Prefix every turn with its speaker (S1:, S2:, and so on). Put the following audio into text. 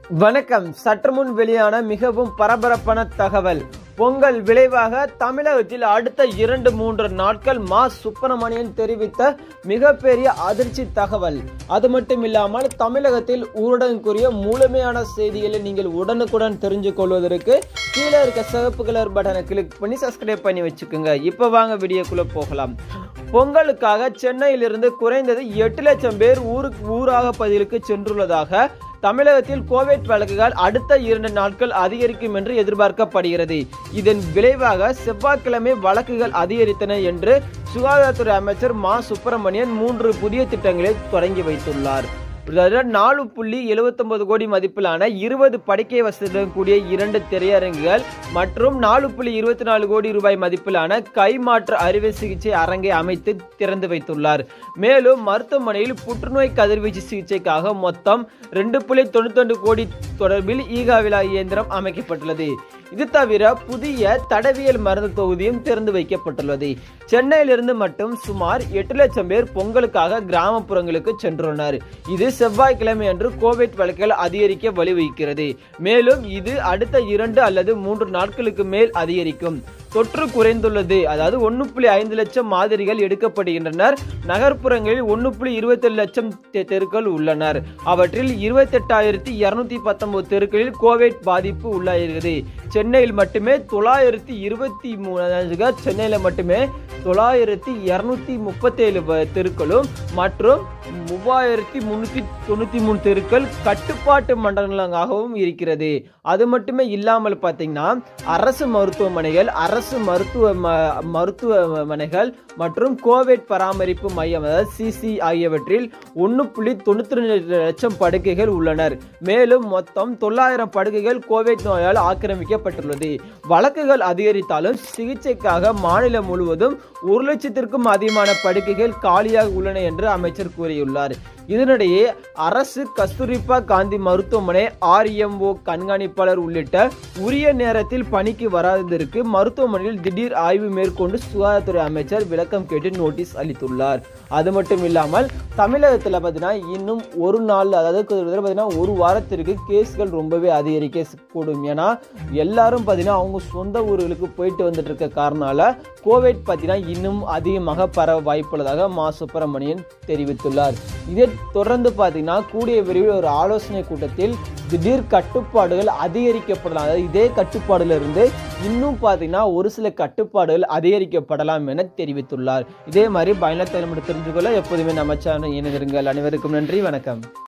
S1: வணக்கம் சற்று முன் வெளியான மிகவும் பரபரப்பான தகவல் பொங்கல் விளைவாக தமிழகத்தில் அடுத்த இரண்டு மூன்று நாட்கள் மா சுப்பிரமணியன் தெரிவித்த மிகப்பெரிய அதிர்ச்சி தகவல் அது மட்டும் இல்லாமல் தமிழகத்தில் ஊரடங்குக்குரிய முழுமையான செய்திகளை நீங்கள் உடனுக்குடன் தெரிஞ்சு கொள்வதற்கு கீழே இருக்க சிவப்பு கலர் பட்டனை கிளிக் பண்ணி சப்ஸ்கிரைப் பண்ணி வச்சுக்கோங்க இப்போ வாங்க வீடியோக்குள்ள போகலாம் பொங்கலுக்காக சென்னையிலிருந்து குறைந்தது எட்டு லட்சம் பேர் ஊருக்கு ஊராக பதிலுக்கு சென்றுள்ளதாக தமிழகத்தில் கோவிட் வழக்குகள் அடுத்த இரண்டு நாட்கள் அதிகரிக்கும் என்று எதிர்பார்க்கப்படுகிறது இதன் விளைவாக செவ்வாய்க்கிழமை வழக்குகள் அதிகரித்தன என்று சுகாதாரத்துறை அமைச்சர் மா சுப்பிரமணியன் மூன்று புதிய திட்டங்களை தொடங்கி வைத்துள்ளார் அதாவது நாலு புள்ளி எழுபத்தொன்பது கோடி மதிப்பிலான இருபது படுக்கை வசதியுடன் கூடிய இரண்டு திரையரங்குகள் மற்றும் நாலு புள்ளி இருபத்தி நாலு கோடி ரூபாய் மதிப்பிலான கைமாற்று அறுவை சிகிச்சை அரங்கை அமைத்து திறந்து வைத்துள்ளார் மேலும் மருத்துவமனையில் புற்றுநோய் கதிர்வீச்சு சிகிச்சைக்காக மொத்தம் ரெண்டு புள்ளி தொண்ணூத்தி கோடி தொடர்பில் ஈகாவிலா இயந்திரம் அமைக்கப்பட்டுள்ளது இது தவிர புதிய தடவியல் மருந்து தொகுதியும் திறந்து வைக்கப்பட்டுள்ளது சென்னையிலிருந்து மட்டும் சுமார் எட்டு லட்சம் பேர் பொங்கலுக்காக கிராமப்புறங்களுக்கு சென்றுள்ளனர் இது செவ்வாய்க்கிழமை அன்று கோவிட் வழக்குகள் அதிகரிக்க வழிவகுக்கிறது மேலும் இது அடுத்த இரண்டு அல்லது மூன்று நாட்களுக்கு மேல் அதிகரிக்கும் தொற்று குறைந்துள்ளது அதாவது ஒன்று புள்ளி ஐந்து லட்சம் மாதிரிகள் எடுக்கப்படுகின்றனர் நகர்ப்புறங்களில் ஒன்று புள்ளி இருபத்தி லட்சம் தெ- தெருக்கள் உள்ளனர் அவற்றில் இருபத்தெட்டாயிரத்தி இருநூத்தி பத்தொன்பது தெருக்களில் கோவிட் பாதிப்பு உள்ளாகிறது சென்னையில் மட்டுமே தொள்ளாயிரத்தி இருபத்தி மூணு சென்னையில் மட்டுமே தொள்ளாயிரத்தி இருநூத்தி முப்பத்தேழு தெருக்களும் மற்றும் மூவாயிரத்தி முன்னூத்தி தொண்ணூத்தி மூணு தெருக்கள் கட்டுப்பாட்டு மண்டலங்களாகவும் இருக்கிறது அது மட்டுமே இல்லாமல் பார்த்தீங்கன்னா அரசு மருத்துவமனைகள் அரசு மருத்துவ ம- மருத்துவமனைகள் மற்றும் கோவிட் பராமரிப்பு மையம் அதாவது சிசி ஆகியவற்றில் ஒன்று புள்ளி தொண்ணூத்தி ரெண்டு லட்சம் படுக்கைகள் உள்ளனர் மேலும் மொத்தம் தொள்ளாயிரம் படுக்கைகள் கோவிட் நோயால் ஆக்கிரமிக்கப்பட்டுள்ளது வழக்குகள் அதிகரித்தாலும் சிகிச்சைக்காக மாநிலம் முழுவதும் ஒரு லட்சத்திற்கும் அதிகமான படுக்கைகள் காலியாக உள்ளன என்று அமைச்சர் கூறியுள்ளார் இதனிடையே அரசு கஸ்தூரிபா காந்தி மருத்துவமனை ஆர்எம்ஓ கண்காணிப்பாளர் உள்ளிட்ட உரிய நேரத்தில் பணிக்கு வராததற்கு மருத்துவமனையில் திடீர் ஆய்வு மேற்கொண்டு சுகாதாரத்துறை அமைச்சர் விளக்கம் கேட்டு நோட்டீஸ் அளித்துள்ளார் அது மட்டும் இல்லாமல் தமிழகத்தில் பார்த்தீங்கன்னா இன்னும் ஒரு நாள் அதாவது கிட்டத்தட்ட பார்த்தீங்கன்னா ஒரு வாரத்திற்கு கேஸ்கள் ரொம்பவே அதிகரிக்க கூடும் ஏன்னா எல்லாரும் பார்த்தீங்கன்னா அவங்க சொந்த ஊர்களுக்கு போயிட்டு வந்துட்டு இருக்க காரணால கோவிட் பார்த்தீங்கன்னா இன்னும் அதிகமாக பரவ வாய்ப்புள்ளதாக மா சுப்பிரமணியன் தெரிவித்துள்ளார் இதை தொடர்ந்து பார்த்தீங்கன்னா கூடிய விரைவில் ஒரு ஆலோசனை கூட்டத்தில் திடீர் கட்டுப்பாடுகள் அதிகரிக்கப்படலாம் அதாவது இதே கட்டுப்பாடுல இருந்து இன்னும் பார்த்தீங்கன்னா ஒரு சில கட்டுப்பாடுகள் அதிகரிக்கப்படலாம் என தெரிவித்துள்ளார் இதே மாதிரி பயண தலைமுறை தெரிஞ்சு கொள்ள எப்போதுமே நம்ம சேனல் இணைந்திருங்கள் அனைவருக்கும் நன்றி வணக்கம்